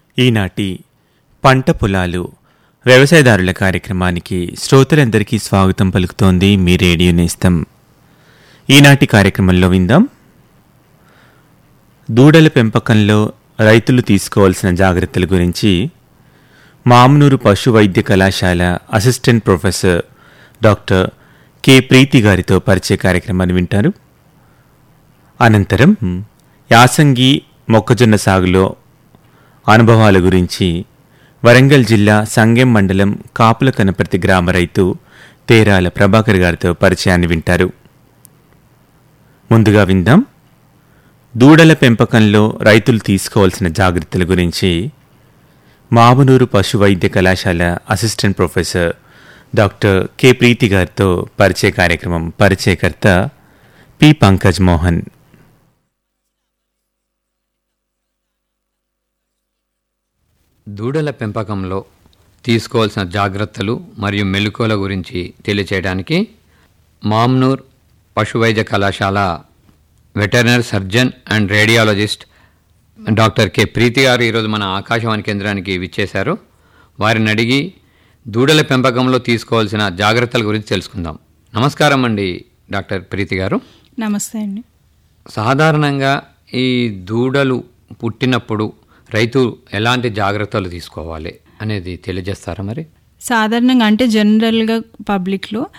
ఈనాటి పంట పొలాలు వ్యవసాయదారుల కార్యక్రమానికి శ్రోతలందరికీ స్వాగతం పలుకుతోంది మీ రేడియో నేస్తం ఈనాటి కార్యక్రమంలో విందాం దూడల పెంపకంలో రైతులు తీసుకోవాల్సిన జాగ్రత్తల గురించి మామనూరు పశు వైద్య కళాశాల assistant professor doctor K Preethi గారితో పరిచయ కార్యక్రమాన్ని వింటారు అనంతరం యాసంగి మొక్కజొన్న సాగులో అనుభవాల గురించి వరంగల్ జిల్లా సంగెం మండలం కాపుల కనపర్తి గ్రామ రైతు తేరాల ప్రభాకర్ గారితో పరిచయాన్ని వింటారు ముందుగా విందాం దూడల పెంపకంలో రైతులు తీసుకోవాల్సిన జాగ్రత్తల గురించి మామనూరు పశు వైద్య కళాశాల assistant professor doctor K Preethi గారితో పరిచయ కార్యక్రమం పరిచయకర్త పి పంకజ్ మోహన్ దూడల పెంపకంలో తీసుకోవాల్సిన జాగ్రత్తలు మరియు మెలకువల గురించి తెలియచేయడానికి మామ్నూర్ పశువైద్య కళాశాల veterinary surgeon and radiologist doctor K Preethi garu ఈరోజు మన ఆకాశవాణి కేంద్రానికి విచ్చేశారు వారిని అడిగి దూడల పెంపకంలో తీసుకోవాల్సిన జాగ్రత్తల గురించి తెలుసుకుందాం నమస్కారం అండి డాక్టర్ ప్రీతి గారు నమస్తే అండి సాధారణంగా ఈ దూడలు పుట్టినప్పుడు రైతు ఎలాంటి జాగ్రత్తలు తీసుకోవాలి అనేది తెలియజేస్తారా మరి సాధారణంగా అంటే జనరల్గా పబ్లిక్లో